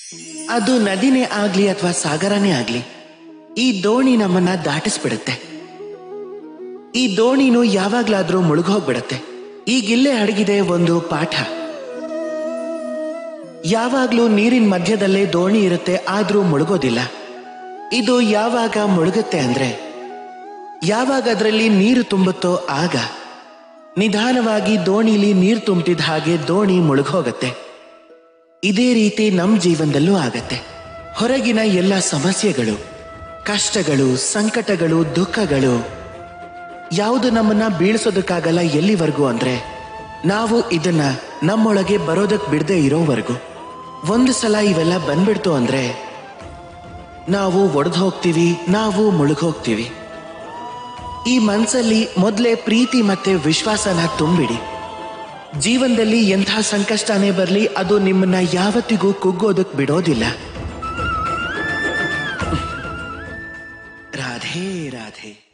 ಅದು ನದಿನೇ ಆಗ್ಲಿ ಅಥವಾ ಸಾಗರನೇ ಆಗ್ಲಿ ಈ ದೋಣಿ ನಮ್ಮನ್ನ ದಾಟಿಸ್ಬಿಡುತ್ತೆ ಈ ದೋಣಿನು ಯಾವಾಗ್ಲಾದ್ರೂ ಮುಳುಗೋಗ್ಬಿಡತ್ತೆ ಈಗಿಲ್ಲೇ ಅಡಗಿದೆ ಒಂದು ಪಾಠ ಯಾವಾಗ್ಲೂ ನೀರಿನ ಮಧ್ಯದಲ್ಲೇ ದೋಣಿ ಇರುತ್ತೆ ಆದ್ರೂ ಮುಳುಗೋದಿಲ್ಲ ಇದು ಯಾವಾಗ ಮುಳುಗುತ್ತೆ ಅಂದ್ರೆ ಯಾವಾಗ ಅದರಲ್ಲಿ ನೀರು ತುಂಬುತ್ತೋ ಆಗ ನಿಧಾನವಾಗಿ ದೋಣಿಲಿ ನೀರು ತುಂಬಿದ ಹಾಗೆ ದೋಣಿ ಮುಳುಗೋಗತ್ತೆ ಇದೇ ರೀತಿ ನಮ್ ಜೀವನದಲ್ಲೂ ಆಗತ್ತೆ ಹೊರಗಿನ ಎಲ್ಲ ಸಮಸ್ಯೆಗಳು ಕಷ್ಟಗಳು ಸಂಕಟಗಳು ದುಃಖಗಳು ಯಾವುದು ನಮ್ಮನ್ನ ಬೀಳಿಸೋದಕ್ಕಾಗಲ್ಲ ಎಲ್ಲಿವರೆಗೂ ಅಂದ್ರೆ ನಾವು ಇದನ್ನ ನಮ್ಮೊಳಗೆ ಬರೋದಕ್ ಬಿಡದೆ ಇರೋವರೆಗೂ ಒಂದು ಸಲ ಇವೆಲ್ಲ ಬಂದ್ಬಿಡ್ತು ಅಂದ್ರೆ ನಾವು ಒಡೆದು ಹೋಗ್ತೀವಿ ನಾವು ಮುಳುಗೋಗ್ತೀವಿ ಈ ಮನ್ಸಲ್ಲಿ ಮೊದಲೇ ಪ್ರೀತಿ ಮತ್ತೆ ವಿಶ್ವಾಸನ ತುಂಬಿಡಿ ಜೀವನದಲ್ಲಿ ಎಂಥ ಸಂಕಷ್ಟನೇ ಬರಲಿ ಅದು ನಿಮ್ಮನ್ನ ಯಾವತ್ತಿಗೂ ಕುಗ್ಗೋದಕ್ ಬಿಡೋದಿಲ್ಲ ರಾಧೇ ರಾಧೇ